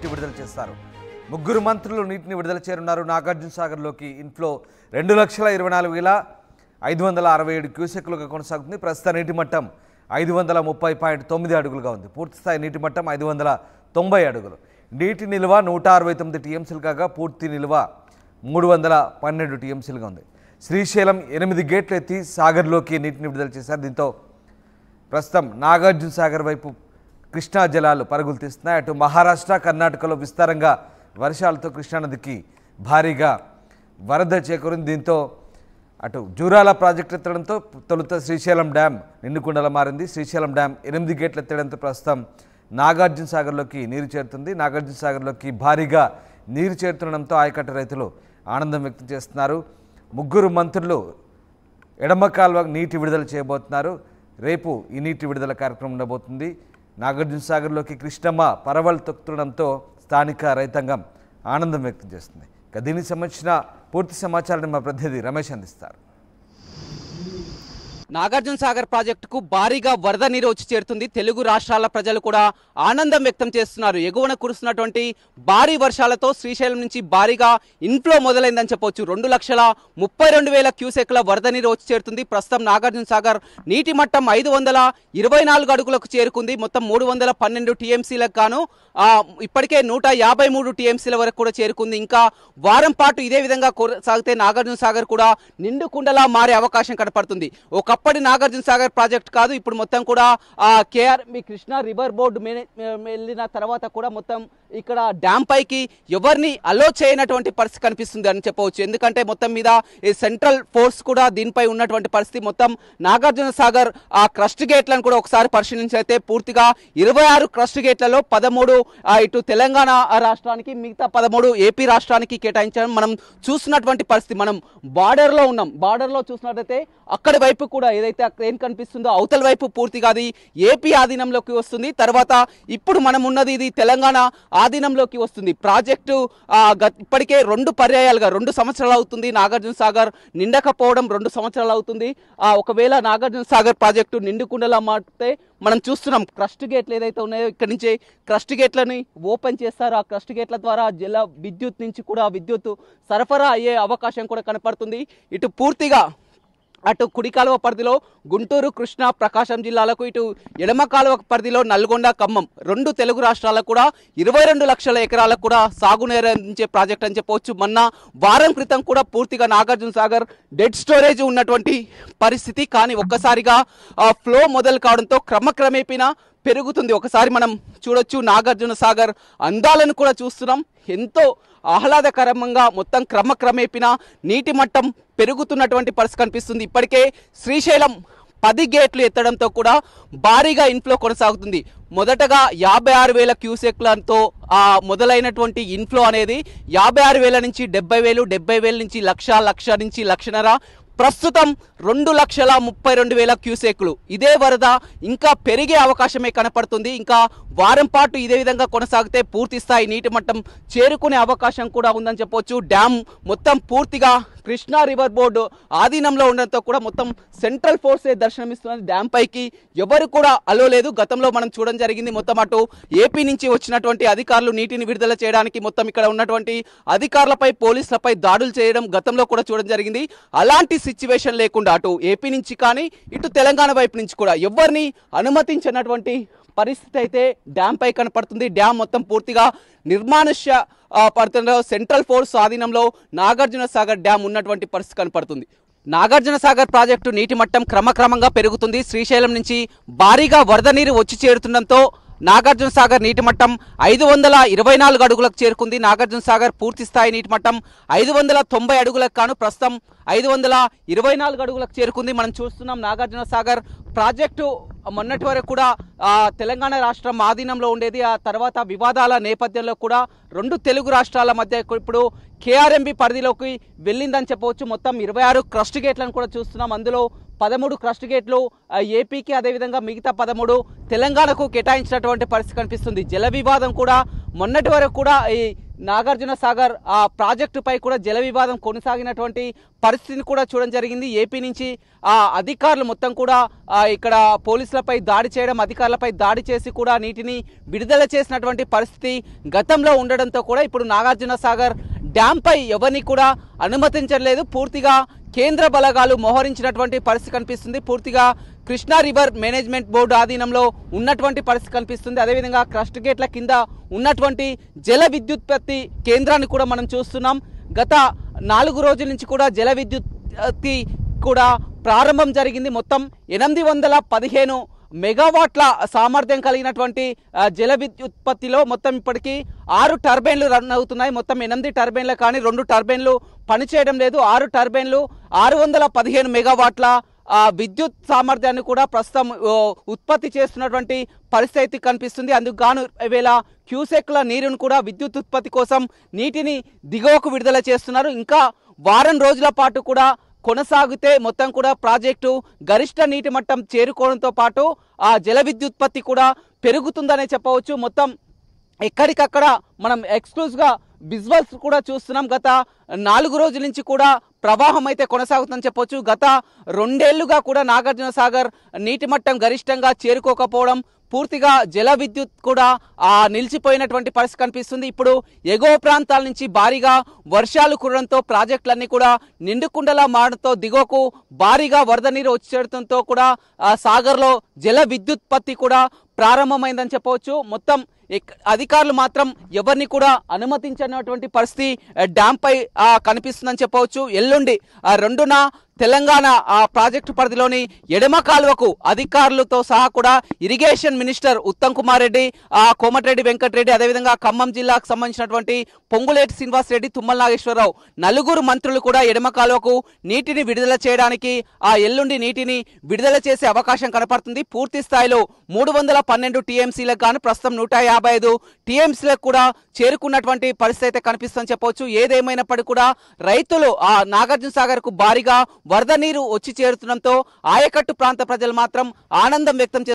నీటిని విడుదల చేస్తారు ముగ్గురు మంత్రులు నీటిని విడుదల చేరున్నారు నాగార్జున సాగర్లోకి ఇన్ఫ్లో రెండు లక్షల ఇరవై నాలుగు వేల ఐదు వందల అరవై ఏడు క్యూసెక్లుగా కొనసాగుతుంది ప్రస్తుత నీటి మట్టం ఐదు వందల ముప్పై పాయింట్ తొమ్మిది అడుగులుగా ఉంది పూర్తిస్థాయి నీటి మట్టం ఐదు వందల తొంభై అడుగులు నీటి నిల్వ నూట అరవై తొమ్మిది టీఎంసీలు కాగా పూర్తి నిల్వ మూడు వందల పన్నెండు టీఎంసీలుగా ఉంది శ్రీశైలం ఎనిమిది గేట్లు ఎత్తి సాగర్లోకి నీటిని విడుదల చేశారు దీంతో ప్రస్తుతం నాగార్జున సాగర్ వైపు కృష్ణా జలాలు పరుగులు తీస్తున్నాయి అటు మహారాష్ట్ర కర్ణాటకలో విస్తారంగా వర్షాలతో కృష్ణానదికి భారీగా వరద చేకూరింది దీంతో అటు జూరాల ప్రాజెక్టు ఎత్తడంతో తొలుత శ్రీశైలం డ్యామ్ నిండుకుండల మారింది శ్రీశైలం డ్యామ్ ఎనిమిది గేట్లు ఎత్తడంతో ప్రస్తుతం నాగార్జున సాగర్లోకి నీరు చేరుతుంది నాగార్జున సాగర్లోకి భారీగా నీరు చేరుతుండడంతో ఆయకట్ట రైతులు ఆనందం వ్యక్తం చేస్తున్నారు ముగ్గురు మంత్రులు ఎడమ కాలువ నీటి విడుదల చేయబోతున్నారు రేపు ఈ నీటి విడుదల కార్యక్రమం ఉండబోతుంది నాగార్జున సాగర్లోకి కృష్ణమ్మ పరవలు తొక్కుతుండడంతో స్థానిక రైతాంగం ఆనందం వ్యక్తం చేస్తుంది ఇక దీనికి సంబంధించిన పూర్తి సమాచారాన్ని మా ప్రతినిధి రమేష్ అందిస్తారు నాగార్జున సాగర్ ప్రాజెక్టుకు భారీగా వరద నీరు వచ్చి చేరుతుంది తెలుగు రాష్ట్రాల ప్రజలు కూడా ఆనందం వ్యక్తం చేస్తున్నారు ఎగువన కురుస్తున్నటువంటి భారీ వర్షాలతో శ్రీశైలం నుంచి భారీగా ఇన్ఫ్లో మొదలైందని చెప్పొచ్చు రెండు లక్షల ముప్పై రెండు వేల క్యూసెక్ల వరద నీరు వచ్చి చేరుతుంది ప్రస్తుతం నాగార్జున సాగర్ నీటి మట్టం ఐదు వందల ఇరవై నాలుగు అడుగులకు చేరుకుంది మొత్తం మూడు వందల పన్నెండు టీఎంసీలకు గాను ఆ, ఇప్పటికే నూట యాభై మూడు టీఎంసీల వరకు కూడా చేరుకుంది ఇంకా వారం పాటు ఇదే విధంగా కొనసాగితే నాగార్జున సాగర్ కూడా నిండు కుండలా మారే అవకాశం కనపడుతుంది ఒకప్పటి నాగార్జున సాగర్ ప్రాజెక్ట్ కాదు ఇప్పుడు మొత్తం కూడా ఆ కేఆర్ఎంబి కృష్ణా రివర్ బోర్డు మే- వెళ్ళిన తర్వాత కూడా మొత్తం ఇక్కడ డ్యామ్ పైకి ఎవరిని అలో చేయనటువంటి పరిస్థితి కనిపిస్తుంది అని చెప్పవచ్చు ఎందుకంటే మొత్తం మీద ఈ సెంట్రల్ ఫోర్స్ కూడా దీనిపై ఉన్నటువంటి పరిస్థితి మొత్తం నాగార్జున సాగర్ ఆ క్రస్ట్ గేట్లను కూడా ఒకసారి పరిశీలించైతే పూర్తిగా ఇరవై ఆరు క్రస్ట్ గేట్లలో పదమూడు ఆ, ఇటు తెలంగాణ రాష్ట్రానికి మిగతా పదమూడు ఏపీ రాష్ట్రానికి కేటాయించడం మనం చూస్తున్నటువంటి పరిస్థితి మనం బార్డర్లో ఉన్నాం బార్డర్లో చూసినట్టయితే అక్కడి వైపు కూడా ఏదైతే అక్కడ ఏం కనిపిస్తుందో అవతల వైపు పూర్తిగా అది ఏపీ ఆధీనంలోకి వస్తుంది తర్వాత ఇప్పుడు మనం ఉన్నది ఇది తెలంగాణ ఆధీనంలోకి వస్తుంది ప్రాజెక్టు ఆ, గత- ఇప్పటికే రెండు పర్యాయాలుగా రెండు సంవత్సరాలు అవుతుంది నాగార్జున సాగర్ నిండకపోవడం రెండు సంవత్సరాలు అవుతుంది ఆ, ఒకవేళ నాగార్జున సాగర్ ప్రాజెక్టు నిండుకుండలా మారితే మనం చూస్తున్నాం క్రస్ట్ గేట్లు ఏదైతే ఉన్నాయో ఇక్కడి నుంచి క్రస్ట్ గేట్లని ఓపెన్ చేస్తారు ఆ క్రస్ట్ గేట్ల ద్వారా జల విద్యుత్ నుంచి కూడా విద్యుత్ సరఫరా అయ్యే అవకాశం కూడా కనపడుతుంది ఇటు పూర్తిగా అటు కుడి కాలువ పరిధిలో గుంటూరు కృష్ణా ప్రకాశం జిల్లాలకు ఇటు ఎడమ కాలువ పరిధిలో నల్గొండ ఖమ్మం రెండు తెలుగు రాష్ట్రాలకు కూడా ఇరవై రెండు లక్షల ఎకరాలకు కూడా సాగునీరు అందించే ప్రాజెక్ట్ అని చెప్పవచ్చు మొన్న వారం క్రితం కూడా పూర్తిగా నాగార్జున సాగర్ డెడ్ స్టోరేజ్ ఉన్నటువంటి పరిస్థితి కానీ ఒక్కసారిగా ఆ ఫ్లో మొదలు కావడంతో క్రమక్రమేపిన పెరుగుతుంది ఒకసారి మనం చూడొచ్చు నాగార్జున సాగర్ అందాలను కూడా చూస్తున్నాం ఎంతో ఆహ్లాదకరంగా మొత్తం క్రమక్రమేపిన నీటి మట్టం పెరుగుతున్నటువంటి పరిస్థితి కనిపిస్తుంది ఇప్పటికే శ్రీశైలం పది గేట్లు ఎత్తడంతో కూడా భారీగా ఇన్ఫ్లో కొనసాగుతుంది మొదటగా యాభై ఆరు వేల క్యూసెక్లతో ఆ మొదలైనటువంటి ఇన్ఫ్లో అనేది యాభై ఆరు వేల నుంచి డెబ్బై వేలు డెబ్బై వేల నుంచి లక్ష లక్ష నుంచి లక్షన్నర ప్రస్తుతం రెండు లక్షల ముప్పై రెండు వేల క్యూసెక్లు ఇదే వరద ఇంకా పెరిగే అవకాశమే కనపడుతుంది ఇంకా వారం పాటు ఇదే విధంగా కొనసాగితే పూర్తి స్థాయి నీటి మట్టం చేరుకునే అవకాశం కూడా ఉందని చెప్పొచ్చు డ్యామ్ మొత్తం పూర్తిగా కృష్ణా రివర్ బోర్డు ఆధీనంలో ఉండడంతో కూడా మొత్తం సెంట్రల్ ఫోర్సే దర్శనమిస్తున్నది డ్యామ్ పైకి ఎవరు కూడా అలో లేదు గతంలో మనం చూడడం జరిగింది మొత్తం అటు ఏపీ నుంచి వచ్చినటువంటి అధికారులు నీటిని విడుదల చేయడానికి మొత్తం ఇక్కడ ఉన్నటువంటి అధికారులపై పోలీసులపై దాడులు చేయడం గతంలో కూడా చూడడం జరిగింది అలాంటి సిచ్యువేషన్ లేకుండా అటు ఏపీ నుంచి కానీ ఇటు తెలంగాణ వైపు నుంచి కూడా ఎవరిని అనుమతించినటువంటి పరిస్థితి అయితే డ్యామ్ పై కనపడుతుంది డ్యామ్ మొత్తం పూర్తిగా నిర్మానుష్య ఆ, పడుతుండో సెంట్రల్ ఫోర్స్ ఆధీనంలో నాగార్జున సాగర్ డ్యామ్ ఉన్నటువంటి పరిస్థితి కనపడుతుంది నాగార్జున సాగర్ ప్రాజెక్టు నీటి మట్టం క్రమక్రమంగా పెరుగుతుంది శ్రీశైలం నుంచి భారీగా వరద నీరు వచ్చి చేరుతుండడంతో నాగార్జున సాగర్ నీటి మట్టం ఐదు వందల ఇరవై నాలుగు అడుగులకు చేరుకుంది నాగార్జున సాగర్ పూర్తి స్థాయి నీటి మట్టం ఐదు వందల తొంభై అడుగులకు కాను ప్రస్తుతం ఐదు వందల ఇరవై నాలుగు అడుగులకు చేరుకుంది మనం చూస్తున్నాం నాగార్జున సాగర్ ప్రాజెక్టు మొన్నటి వరకు కూడా ఆ, తెలంగాణ రాష్ట్రం ఆధీనంలో ఉండేది ఆ తర్వాత వివాదాల నేపథ్యంలో కూడా రెండు తెలుగు రాష్ట్రాల మధ్య ఇప్పుడు కేఆర్ఎంబి పరిధిలోకి వెళ్ళిందని చెప్పవచ్చు మొత్తం ఇరవై ఆరు క్రస్ట్ గేట్లను కూడా చూస్తున్నాం అందులో పదమూడు క్రస్ట్ గేట్లు ఆ, ఏపీకి అదేవిధంగా మిగతా పదమూడు తెలంగాణకు కేటాయించినటువంటి పరిస్థితి కనిపిస్తుంది జల వివాదం కూడా మొన్నటి వరకు కూడా ఈ నాగార్జున సాగర్ ఆ ప్రాజెక్టుపై కూడా జల వివాదం కొనసాగినటువంటి పరిస్థితిని కూడా చూడడం జరిగింది ఏపీ నుంచి ఆ అధికారులు మొత్తం కూడా ఆ, ఇక్కడ పోలీసులపై దాడి చేయడం అధికారులపై దాడి చేసి కూడా నీటిని విడుదల చేసినటువంటి పరిస్థితి గతంలో ఉండడంతో కూడా ఇప్పుడు నాగార్జున సాగర్ డ్యాంపై ఎవరిని కూడా అనుమతించలేదు పూర్తిగా కేంద్ర బలగాలు మోహరించినటువంటి పరిస్థితి కనిపిస్తుంది పూర్తిగా కృష్ణా రివర్ మేనేజ్మెంట్ బోర్డు ఆధీనంలో ఉన్నటువంటి పరిస్థితి కనిపిస్తుంది అదేవిధంగా క్రస్ట్ గేట్ల కింద ఉన్నటువంటి జల విద్యుత్పత్తి కేంద్రాన్ని కూడా మనం చూస్తున్నాం గత నాలుగు రోజుల నుంచి కూడా జల విద్యుత్పత్తి కూడా ప్రారంభం జరిగింది మొత్తం ఎనిమిది వందల పదిహేను మెగావాట్ల సామర్థ్యం కలిగినటువంటి ఆ, జల విద్యుత్పత్తిలో మొత్తం ఇప్పటికీ ఆరు టర్బైన్లు రన్ అవుతున్నాయి మొత్తం ఎనిమిది టర్బైన్లు కానీ రెండు టర్బైన్లు పనిచేయడం లేదు ఆరు టర్బైన్లు ఆరు వందల పదిహేను మెగావాట్ల ఆ, విద్యుత్ సామర్థ్యాన్ని కూడా ప్రస్తుతం ఓ, ఉత్పత్తి చేస్తున్నటువంటి పరిస్థితి అయితే కనిపిస్తుంది అందుకు గాను వేళ క్యూసెక్ల నీరును కూడా విద్యుత్ ఉత్పత్తి కోసం నీటిని దిగువకు విడుదల చేస్తున్నారు ఇంకా వారం రోజుల పాటు కూడా కొనసాగితే మొత్తం కూడా ప్రాజెక్టు గరిష్ట నీటి మట్టం చేరుకోవడంతో పాటు ఆ జల విద్యుత్పత్తి కూడా పెరుగుతుందనే చెప్పవచ్చు మొత్తం ఎక్కడికక్కడ మనం ఎక్స్క్లూజ్గా విజువల్స్ కూడా చూస్తున్నాం గత నాలుగు రోజుల నుంచి కూడా ప్రవాహం అయితే కొనసాగుతుందని చెప్పొచ్చు గత రెండేళ్లుగా కూడా నాగార్జున సాగర్ నీటి మట్టం గరిష్టంగా చేరుకోకపోవడం పూర్తిగా జల విద్యుత్ కూడా ఆ నిలిచిపోయినటువంటి పరిస్థితి కనిపిస్తుంది ఇప్పుడు ఎగువ ప్రాంతాల నుంచి భారీగా వర్షాలు కురడంతో ప్రాజెక్టులన్నీ కూడా నిండుకుండలా మారడంతో దిగువకు భారీగా వరద నీరు వచ్చి చేరడంతో కూడా ఆ సాగర్లో జల విద్యుత్పత్తి కూడా ప్రారంభమైందని చెప్పవచ్చు మొత్తం ఎక్- అధికారులు మాత్రం ఎవరిని కూడా అనుమతించినటువంటి పరిస్థితి ఆ, డ్యామ్ పై ఆ, కనిపిస్తుందని చెప్పవచ్చు ఎల్లుండి ఆ, రెండున తెలంగాణ ఆ ప్రాజెక్టు పరిధిలోని ఎడమ కాలువకు అధికారులతో సహా కూడా ఇరిగేషన్ మినిస్టర్ ఉత్తమ్ కుమార్ రెడ్డి ఆ, కోమటిరెడ్డి వెంకటరెడ్డి అదేవిధంగా ఖమ్మం జిల్లాకు సంబంధించినటువంటి పొంగులేటి శ్రీనివాస్ రెడ్డి తుమ్మల నాగేశ్వరరావు నలుగురు మంత్రులు కూడా ఎడమ కాలువకు నీటిని విడుదల చేయడానికి ఆ ఎల్లుండి నీటిని విడుదల చేసే అవకాశం కనపడుతుంది పూర్తి స్థాయిలో మూడు వందల పన్నెండు టీఎంసీలకు గాను ప్రస్తుతం నూట యాభై ఐదు టీఎంసీలకు కూడా చేరుకున్నటువంటి పరిస్థితి అయితే కనిపిస్తుందని చెప్పవచ్చు ఏదేమైనప్పటికీ కూడా రైతులు ఆ నాగార్జున సాగర్ కు భారీగా వరద నీరు వచ్చి చేరుతుండటంతో ఆయకట్టు ప్రాంత ప్రజలు మాత్రం ఆనందం వ్యక్తం చేస్తున్నారు